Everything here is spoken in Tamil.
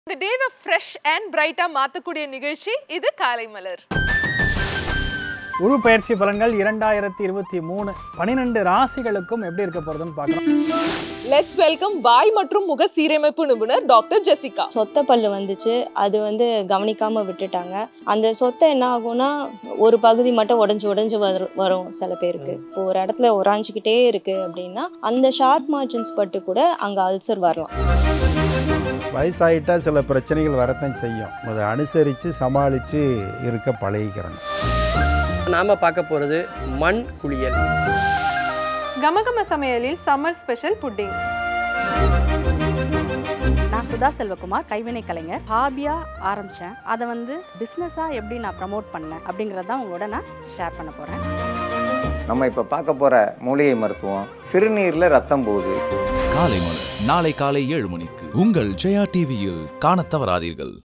இந்த டேவை ஃப்ரெஷ் அண்ட் பிரைட்டா மாத்தக்கூடிய நிகழ்ச்சி இது காலை மலர் குரு பயிற்சி பலன்கள் இரண்டாயிரத்தி இருபத்தி மூணு பன்னிரெண்டு ராசிகளுக்கும் எப்படி இருக்க போறதுன்னு பார்க்கலாம் லெட்ஸ் வெல்கம் வாய் மற்றும் முக சீரமைப்பு நிபுணர் டாக்டர் ஜெசிகா சொத்தை பல்லு வந்துச்சு அது வந்து கவனிக்காம விட்டுட்டாங்க அந்த சொத்தை என்ன ஆகும்னா ஒரு பகுதி மட்டும் உடஞ்சு உடஞ்சு வரும் வரும் சில பேருக்கு இப்போ ஒரு இடத்துல உராஞ்சிக்கிட்டே இருக்கு அப்படின்னா அந்த ஷார்ட் மார்ஜின்ஸ் பட்டு கூட அங்க அல்சர் வரலாம் வயசாயிட்டா சில பிரச்சனைகள் வரத்தான் செய்யும் அதை அனுசரித்து சமாளித்து இருக்க பழகிக்கிறணும் நாம பார்க்க போறது மண் குளியல் கமகம சமையலில் சம்மர் ஸ்பெஷல் புட்டிங் நான் சுதா செல்வகுமார் கைவினை கலைஞர் ஹாபியாக ஆரம்பித்தேன் அதை வந்து பிஸ்னஸாக எப்படி நான் ப்ரமோட் பண்ணேன் அப்படிங்கிறத உங்களோட நான் ஷேர் பண்ண போகிறேன் நம்ம இப்போ பார்க்க போகிற மூலிகை மருத்துவம் சிறுநீரில் ரத்தம் போகுது காலை மலர் நாளை காலை ஏழு மணிக்கு உங்கள் ஜெயா டிவியில் காணத் தவறாதீர்கள்